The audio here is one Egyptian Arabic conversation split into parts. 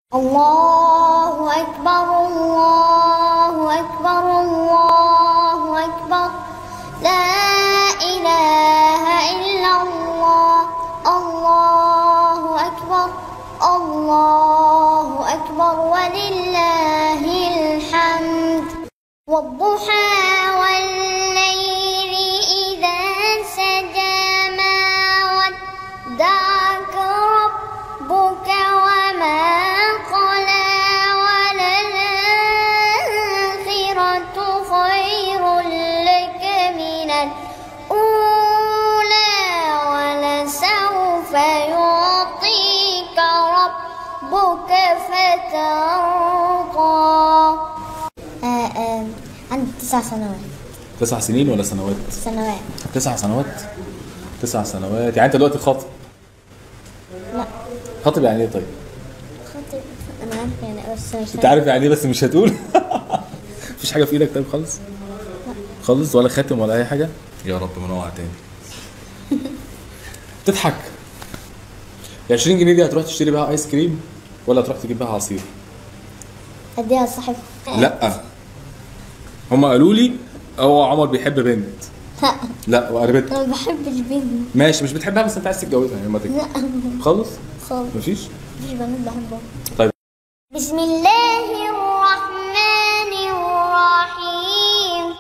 الله أكبر الله أكبر الله أكبر لا إله إلا الله الله أكبر الله أكبر ولله الحمد والضحى والليل إذا سجى ما ودعك ربك وما قلى وللآخرة خير لك من الأولى ولسوف يعطيك ربك فترضى عندي تسع سنوات تسع سنين ولا سنوات؟ سنوات تسع سنوات؟ تسع سنوات يعني انت دلوقتي خاطب لا خاطب يعني ايه طيب؟ خاطب انا عارفه يعني بس مش انت عارف يعني ايه بس مش هتقول؟ مفيش حاجه في ايدك طيب خالص؟ خالص ولا خاتم ولا اي حاجه؟ يا رب ما نقع تاني تضحك ال 20 جنيه دي هتروح تشتري بيها ايس كريم ولا تروح تجيب بيها عصير؟ اديها لصاحب لا هم قالوا لي هو عمر بيحب بنت لا لا وقربتها انا ما بحبش بنت ماشي مش بتحبها بس انت عايز تتجوزها يعني ما تكبر لا خالص خالص مفيش مفيش بنات بحبها طيب بسم الله الرحمن الرحيم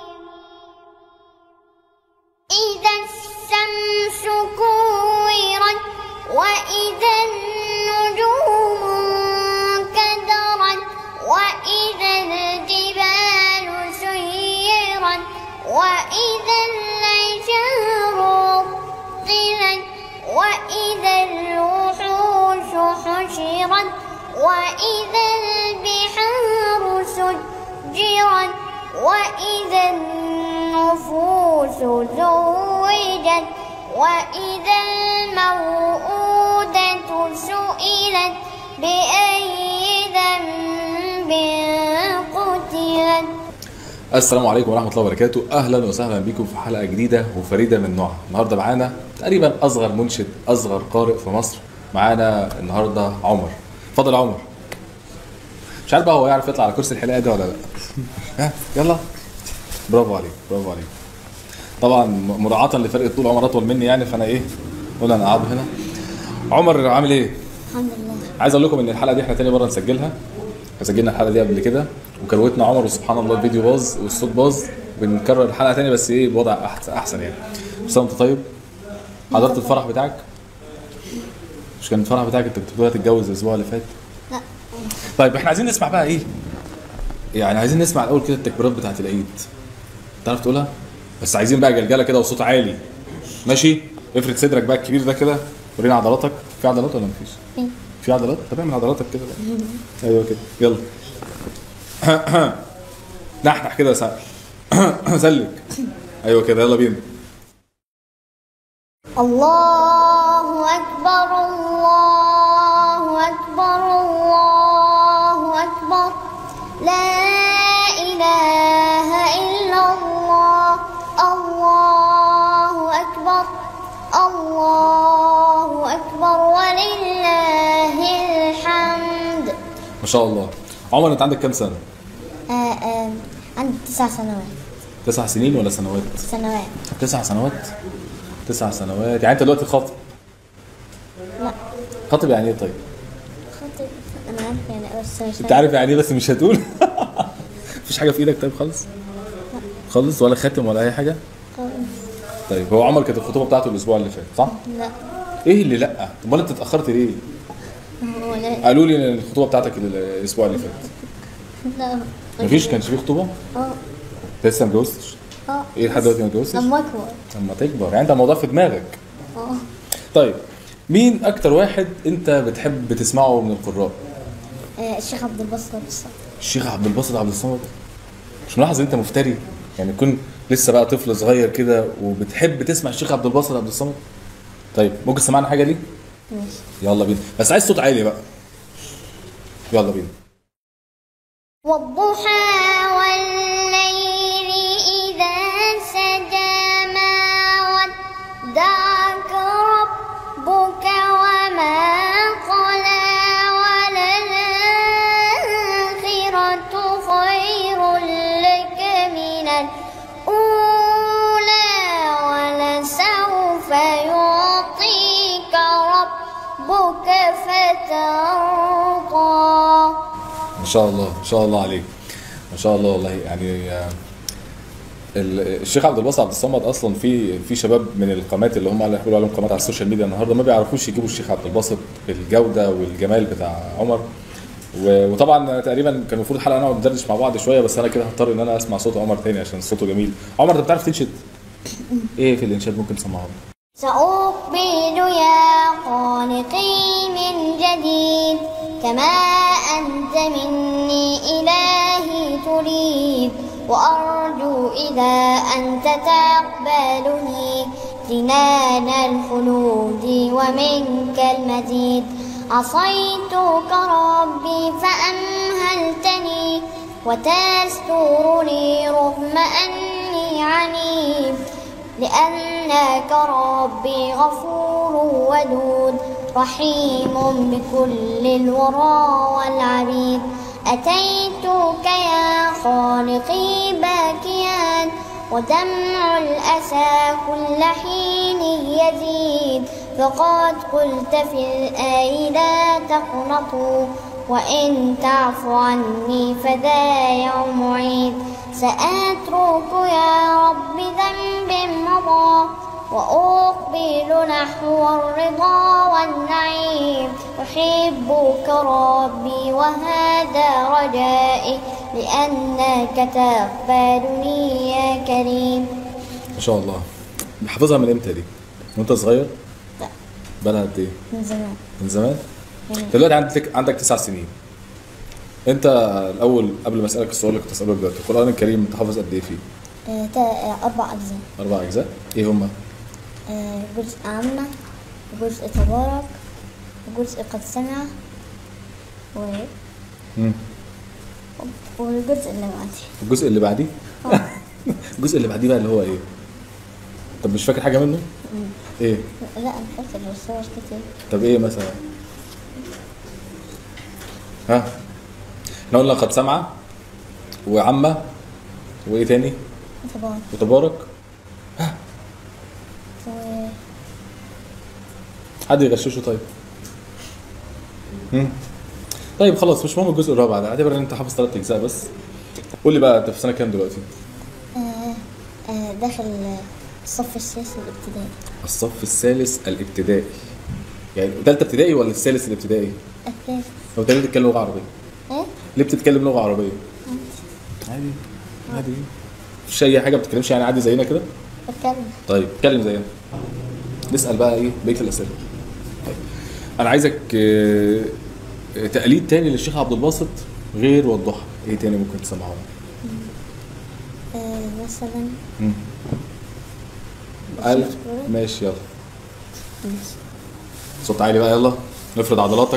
إذا الشمس كورت وإذا النجوم انكدرت وإذا الجبال سيرت وإذا العشار عطلت وإذا الوحوش حشرت وإذا البحار سجرت وإذا النفوس زوجت وإذا الموءودة سئلت بأي ذنب قتلت السلام عليكم ورحمة الله وبركاته أهلا وسهلا بكم في حلقة جديدة وفريدة من نوعها النهاردة معانا تقريبا أصغر منشد أصغر قارئ في مصر معانا النهاردة عمر اتفضل يا عمر مش عارف بقى هو يعرف يطلع على كرسي الحلاقة ده ولا لا ها يلا برافو عليك برافو عليك طبعا مراعاة لفرق الطول عمر أطول مني يعني فأنا إيه قول أنا قاعد هنا عمر عامل إيه؟ الحمد لله عايز اقول لكم ان الحلقه دي احنا تاني مره نسجلها سجلنا الحلقه دي قبل كده وكروتنا عمر وسبحان الله الفيديو باظ والصوت باظ بنكرر الحلقه تاني بس ايه بوضع احسن احسن يعني بس انت طيب حضرت الفرح بتاعك مش كان الفرح بتاعك انت كنت بتقول هتتجوز الاسبوع اللي فات لا طيب احنا عايزين نسمع بقى ايه يعني عايزين نسمع الاول كده التكبيرات بتاعت العيد تعرف تقولها بس عايزين بقى جلجله كده وصوت عالي ماشي افرد صدرك بقى الكبير ده كده ورينا عضلاتك في عضلات ولا مفيش في. في عضلات طب اعمل عضلاتك كده بقى ايوه كده يلا نحنح كده سهل سلك ايوه كده يلا بينا الله أكبر الله أكبر الله أكبر لا إله إلا الله الله أكبر الله أكبر ولله الحمد ما شاء الله عمر انت عندك كام سنه عندي تسع سنوات تسع سنين ولا سنوات سنوات تسع سنوات تسع سنوات يعني انت دلوقتي خاطب لا خاطب يعني ايه طيب خاطب أنا عارفة يعني بس مش انت عارف يعني ايه بس مش هتقول مفيش حاجه في ايدك طيب خالص خالص ولا خاتم ولا اي حاجه خالص. طيب هو عمر كانت الخطوبه بتاعته الاسبوع اللي فات صح لا ايه اللي لا امال انت اتاخرت ليه هو لا قالوا لي ان الخطوبه بتاعتك الاسبوع اللي فات لا مفيش كانش فيه خطوبه اه انت لسه ما اتجوزتش اه ايه لحد دلوقتي ما اتجوزتش لما اكبر لما تكبر يعني انت الموضوع في دماغك اه طيب مين اكتر واحد انت بتحب تسمعه من القراء آه، الشيخ عبد الباسط عبد الصمد الشيخ عبد الباسط عبد الصمد مش ملاحظ ان انت مفتري يعني تكون لسه بقى طفل صغير كده وبتحب تسمع الشيخ عبد الباسط عبد الصمد طيب ممكن تسمعنا حاجه ليه ماشي يلا بينا بس عايز صوت عالي بقى يلا بينا والضحى والليل إذا سجى ما ودعك ربك وما قلى ما شاء الله ما شاء الله عليك ما شاء الله والله يعني آه، ال- الشيخ عبد الباسط عبد الصمد اصلا في في شباب من القامات اللي هم اللي بيقولوا عليهم قامات على السوشيال ميديا النهارده ما بيعرفوش يجيبوا الشيخ عبد الباسط بالجوده والجمال بتاع عمر و- وطبعا تقريبا كان المفروض الحلقه نقعد ندردش مع بعض شويه بس انا كده هضطر ان انا اسمع صوت عمر تاني عشان صوته جميل عمر انت بتعرف تنشد ايه في الانشاد ممكن تسمعه لنا؟ سأقبل يا خالقي من جديد كما أنت مني إلهي تريد وأرجو إذا أنت تقبلني جنان الخلود ومنك المزيد عصيتك ربي فأمهلتني وتسترني رغم أني عنيد لأنك ربي غفور ودود رحيم بكل الورى والعبيد أتيتك يا خالقي باكيا ودمع الأسى كل حين يزيد فقد قلت في الآي لا تقنطوا وإن تعف عني فذا يوم عيد سأترك يا رب ذنب مضى وأقبل نحو الرضا والنعيم أحبك ربي وهذا رجائي لأنك تقبلني يا كريم ما شاء الله حافظها من امتى دي؟ وانت صغير؟ لا. بقالها قد ايه؟ من زمان من زمان؟ يعني دلوقتي عندك عندك تسع سنين انت الاول قبل ما اسالك السؤال اللي كنت اساله دلوقتي القران الكريم انت حافظ قد ايه فيه؟ آه، تا- آه، أربع أجزاء اربع اجزاء ايه هما؟ آه، جزء عامة وجزء تبارك وجزء قد سمع و... مم. والجزء اللي بعديه الجزء اللي بعديه؟ آه. الجزء اللي بعديه بقى اللي هو ايه؟ طب مش فاكر حاجه منه؟ ايه؟ لا أنا فاكر بس هو مش كتير طب ايه مثلا؟ ها؟ احنا قلنا قد سمع وعمة وايه تاني؟ تبارك وتبارك و... حد يغششه طيب مم. طيب خلاص مش مهم الجزء الرابع ده اعتبر ان انت حافظ ثلاث اجزاء بس قول لي بقى انت في سنه كام دلوقتي؟ آه، آه، داخل الصف السياسي الابتدائي الصف الثالث الابتدائي يعني ثالثه ابتدائي ولا الثالث الابتدائي؟ الثالث هو انت ليه بتتكلم لغه عربيه؟ ايه؟ ليه بتتكلم لغه عربيه؟ عادي عادي مفيش اي حاجه ما بتتكلمش يعني عادي زينا كده؟ بتكلم طيب اتكلم زينا نسال بقى ايه بقيه الاسئله طيب انا عايزك آه، آه، تقليد تاني للشيخ عبد الباسط غير والضحى ايه تاني ممكن تسمعه لنا؟ آه، مثلا قال ماشي يلا صوت عالي بقى يلا نفرد عضلاتك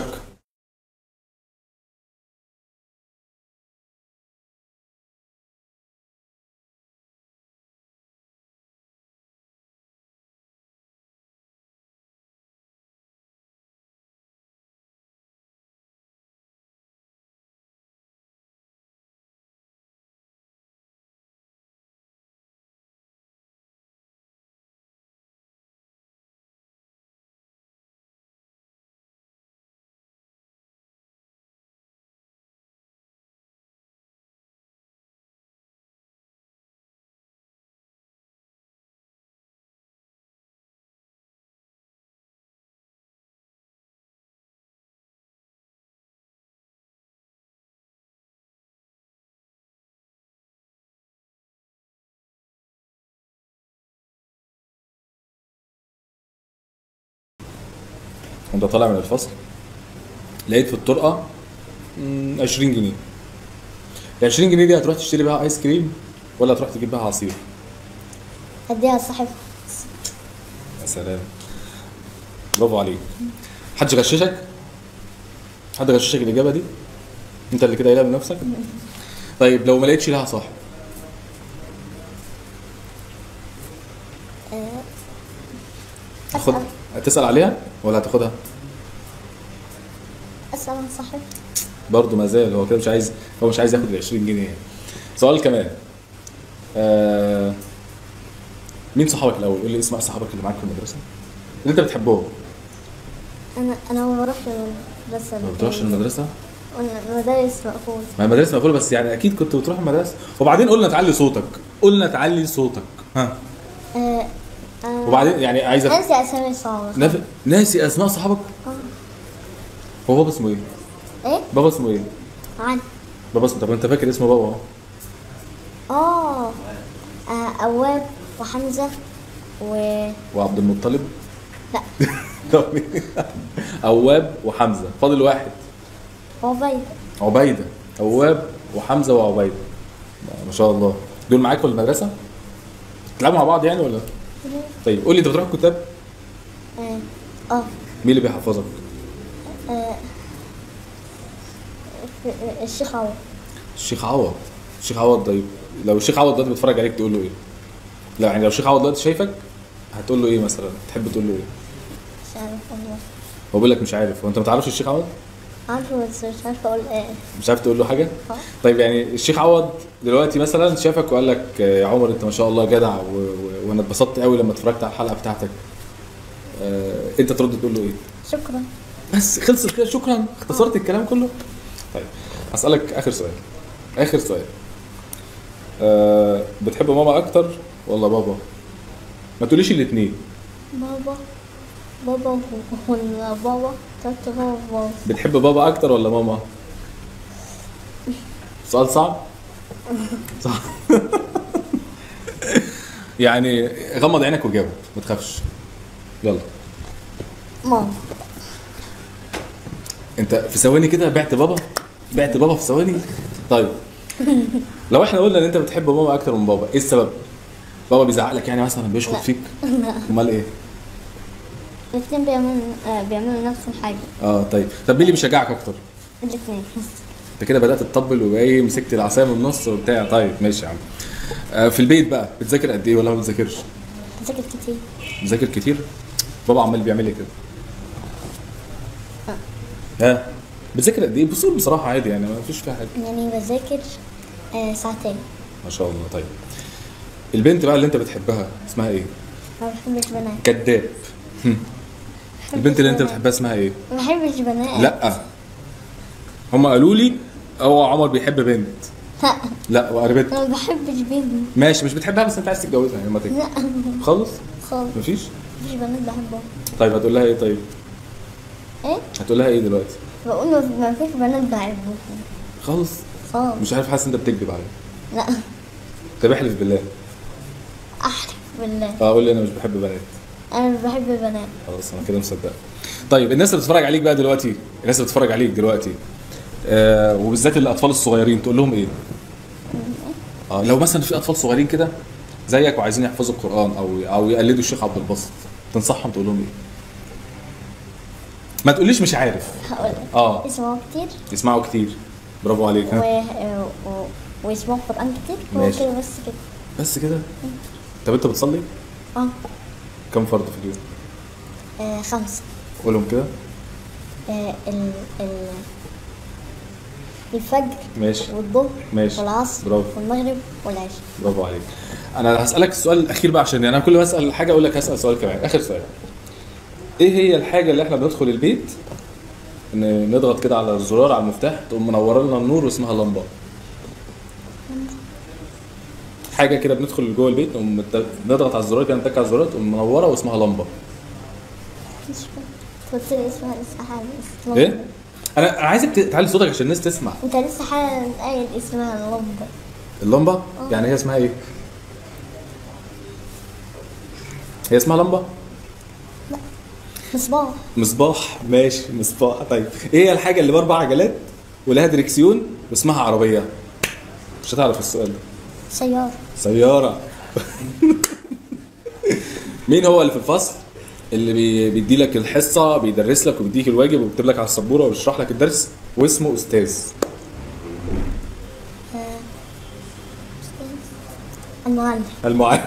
وانت طالع من الفصل لقيت في الطرقه مم، 20 جنيه ال 20 جنيه دي هتروح تشتري بيها ايس كريم ولا هتروح تجيب بيها عصير اديها لصاحب يا سلام برافو عليك حد غششك حد غششك الاجابه دي انت اللي كده قايلها من نفسك طيب لو ما لقيتش لها صاحب آه، هتاخد أسأل هتسال عليها ولا هتاخدها أسأل عن صاحب برضه ما زال هو كده مش عايز هو مش عايز ياخد ال 20 جنيه يعني. سؤال كمان آه مين صحابك الاول؟ قول لي اسماء صحابك اللي معاك في المدرسه اللي انت بتحبهم أنا أنا ما بروحش المدرسة ما بتروحش المدرسه؟ والمدارس مقفول ما المدارس مقفوله بس يعني اكيد كنت بتروح المدرسه وبعدين قلنا تعلي صوتك قلنا تعلي صوتك ها آه، آه، وبعدين يعني عايزك انسى اسامي صعبة نف... ناسي اسماء صحابك هو بابا اسمه ايه ايه؟ بابا اسمه ايه عن بابا اسمه طب انت فاكر اسم بابا اه آه، أواب وحمزة و وعبد المطلب لا طب اواب وحمزه فاضل واحد عبيد عبيده اواب وحمزه وعبيده ما شاء الله دول معاك في المدرسه تلعبوا مع بعض يعني ولا طيب قول لي انت بتروح الكتاب اه اه مين اللي بيحفظك آه، في- الشيخ عوض الشيخ عوض الشيخ عوض طيب لو الشيخ عوض دلوقتي بيتفرج عليك تقول له ايه لا يعني لو الشيخ عوض دلوقتي شايفك هتقول له ايه مثلا تحب تقول له ايه مش عارف والله هو بيقول لك مش عارف هو انت ما تعرفش الشيخ عوض عارفه بس مش عارفه اقول ايه مش عارف تقول له حاجه اه طيب يعني الشيخ عوض دلوقتي مثلا شافك وقال لك آه، يا عمر انت ما شاء الله جدع و... و... وانا اتبسطت قوي لما اتفرجت على الحلقه بتاعتك آه... انت ترد تقول له ايه شكرا بس خلصت كده شكرا اختصرت الكلام كله طيب هسألك آخر سؤال آخر سؤال أه بتحب ماما أكتر ولا بابا؟ ما تقوليش الاتنين بابا بابا ولا بابا تلت بابا بابا بتحب بابا أكتر ولا ماما؟ سؤال صعب؟ صعب يعني غمض عينك وجاوب ما تخافش يلا ماما انت في ثواني كده بعت بابا بعت بابا في ثواني طيب لو احنا قلنا ان انت بتحب ماما اكتر من بابا ايه السبب بابا بيزعق لك يعني مثلا بيشخط لا. فيك لا امال ايه الاثنين بيعملوا آه، بيعملوا نفس الحاجة اه طيب طب مين اللي بيشجعك اكتر الاثنين انت كده بدات تطبل وجاي مسكت العصايه من النص وبتاع طيب ماشي يا عم آه في البيت بقى بتذاكر قد ايه ولا ما بتذاكرش بذاكر كتير بتذاكر كتير بابا عمال بيعمل لي كده ها بتذاكر قد ايه بصور بصراحه عادي يعني ما فيش فيها حاجه يعني بذاكر آه، ساعتين ما شاء الله طيب البنت بقى اللي انت بتحبها اسمها ايه ما بحبش بنات كداب هم. بحبش البنت اللي انت بنات. بتحبها اسمها ايه ما بحبش بنات لا هم قالوا لي هو عمر بيحب بنت لا لا وقربت انا ما بحبش بنت ماشي مش بتحبها بس انت عايز تتجوزها لما تكبر لا خالص خالص مفيش مفيش بنات بحبهم طيب هتقول لها ايه طيب ايه هتقول لها ايه دلوقتي بقول له ما فيش بنات بحبهم خالص خالص مش عارف حاسس انت بتكذب عليا لا طب احلف بالله احلف بالله اه قول لي انا مش بحب بنات انا مش بحب البنات خلاص انا كده مصدق طيب الناس اللي بتتفرج عليك بقى دلوقتي الناس اللي بتتفرج عليك دلوقتي آه وبالذات الاطفال الصغيرين تقول لهم ايه اه لو مثلا في اطفال صغيرين كده زيك وعايزين يحفظوا القران او او يقلدوا الشيخ عبد الباسط تنصحهم تقول لهم ايه ما تقوليش مش عارف هقول لك اه اسمعوا كتير يسمعوا كتير برافو عليك و... ها و... ويسمعوا قرآن كتير هو ماشي. كده بس كده بس كده طب انت بتصلي اه كم فرض في اليوم آه، خمسة قولهم كده آه، ال... ال... الفجر ماشي والظهر ماشي. والعصر برافو. والمغرب والعشاء برافو عليك انا هسالك السؤال الاخير بقى عشان انا كل ما اسال حاجه اقول لك هسال سؤال كمان اخر سؤال ايه هي الحاجه اللي احنا بندخل البيت ن- نضغط كده على الزرار على المفتاح تقوم منوره لنا النور واسمها لمبه حاجه كده بندخل جوه البيت نقوم مت- نضغط على الزرار كده نتك على الزرار تقوم منوره واسمها لمبه مش فاكرة قلت لي اسمها لسه حالا ايه انا انا عايزك ت- تعلي صوتك عشان الناس تسمع انت لسه حالا قايل اسمها اللمبة اللمبه يعني هي اسمها ايه هي اسمها لمبه مصباح مصباح ماشي مصباح طيب ايه هي الحاجه اللي باربع عجلات ولها دريكسيون واسمها عربيه مش هتعرف السؤال ده سيارة سياره مين هو اللي في الفصل اللي بي- بيدي لك الحصه بيدرس لك وبيديك الواجب وبيكتب لك على السبوره وبيشرح لك الدرس واسمه استاذ آه، المعلم المعلم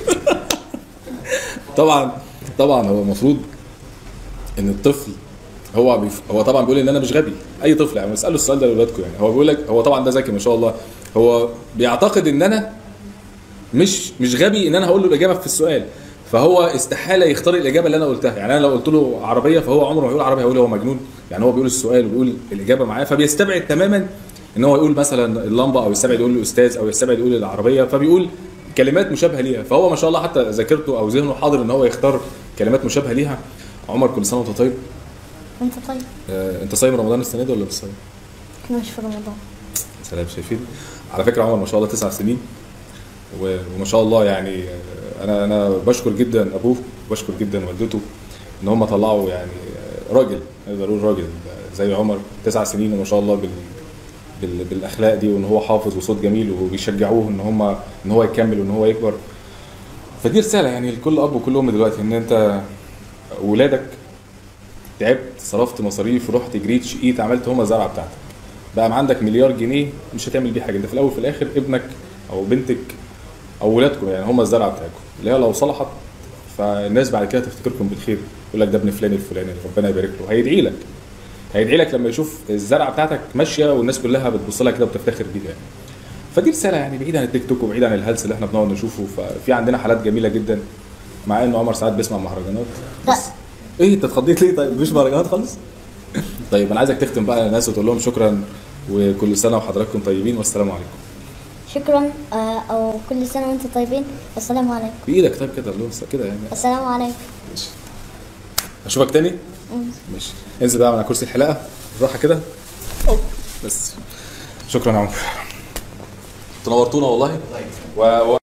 طبعا طبعا هو المفروض ان الطفل هو بيف... هو طبعا بيقول ان انا مش غبي اي طفل يعني اسالوا السؤال ده لاولادكم يعني هو بيقول لك هو طبعا ده ذكي ما شاء الله هو بيعتقد ان انا مش مش غبي ان انا هقول له الاجابه في السؤال فهو استحاله يختار الاجابه اللي انا قلتها يعني انا لو قلت له عربيه فهو عمره ما يقول عربيه هيقول هو مجنون يعني هو بيقول السؤال وبيقول الاجابه معاه فبيستبعد تماما ان هو يقول مثلا اللمبه او يستبعد يقول الاستاذ او يستبعد يقول العربيه فبيقول كلمات مشابهه ليها فهو ما شاء الله حتى ذاكرته او ذهنه حاضر ان هو يختار كلمات مشابهه ليها عمر كل سنه وانت طيب وانت طيب آه، انت صايم رمضان السنه دي ولا مش صايم؟ احنا مش في رمضان سلام شايفين على فكره عمر ما شاء الله تسع سنين و- وما شاء الله يعني آه، انا انا بشكر جدا ابوه وبشكر جدا والدته ان هم طلعوا يعني آه، راجل نقدر نقول راجل آه، زي عمر تسع سنين وما شاء الله بال بال بالاخلاق دي وان هو حافظ وصوت جميل وبيشجعوه ان هم ان هو يكمل وان هو يكبر فدي رساله يعني لكل اب وكل ام دلوقتي ان انت ولادك تعبت صرفت مصاريف رحت جريت شقيت عملت هما الزرعه بتاعتك بقى ما عندك مليار جنيه مش هتعمل بيه حاجه انت في الاول وفي الاخر ابنك او بنتك او ولادكم يعني هم الزرعه بتاعتكم اللي هي لو صلحت فالناس بعد كده تفتكركم بالخير يقول لك ده ابن فلان الفلاني ربنا يبارك له هيدعي لك هيدعي لك لما يشوف الزرعه بتاعتك ماشيه والناس كلها بتبص لها كده وبتفتخر بيها يعني فدي رساله يعني بعيد عن التيك توك وبعيد عن الهلس اللي احنا بنقعد نشوفه ففي عندنا حالات جميله جدا مع ان عمر ساعات بيسمع مهرجانات لا. بس ايه انت اتخضيت ليه طيب مش مهرجانات خالص طيب انا عايزك تختم بقى للناس وتقول لهم شكرا وكل سنه وحضراتكم طيبين والسلام عليكم شكرا آه، او كل سنه وانتم طيبين السلام عليكم بايدك طيب كده اللي هو كده يعني السلام عليكم ماشي اشوفك تاني ماشي انزل بقى من على كرسي الحلاقه بالراحه كده أوه. بس شكرا يا عمر تنورتونا والله و... و...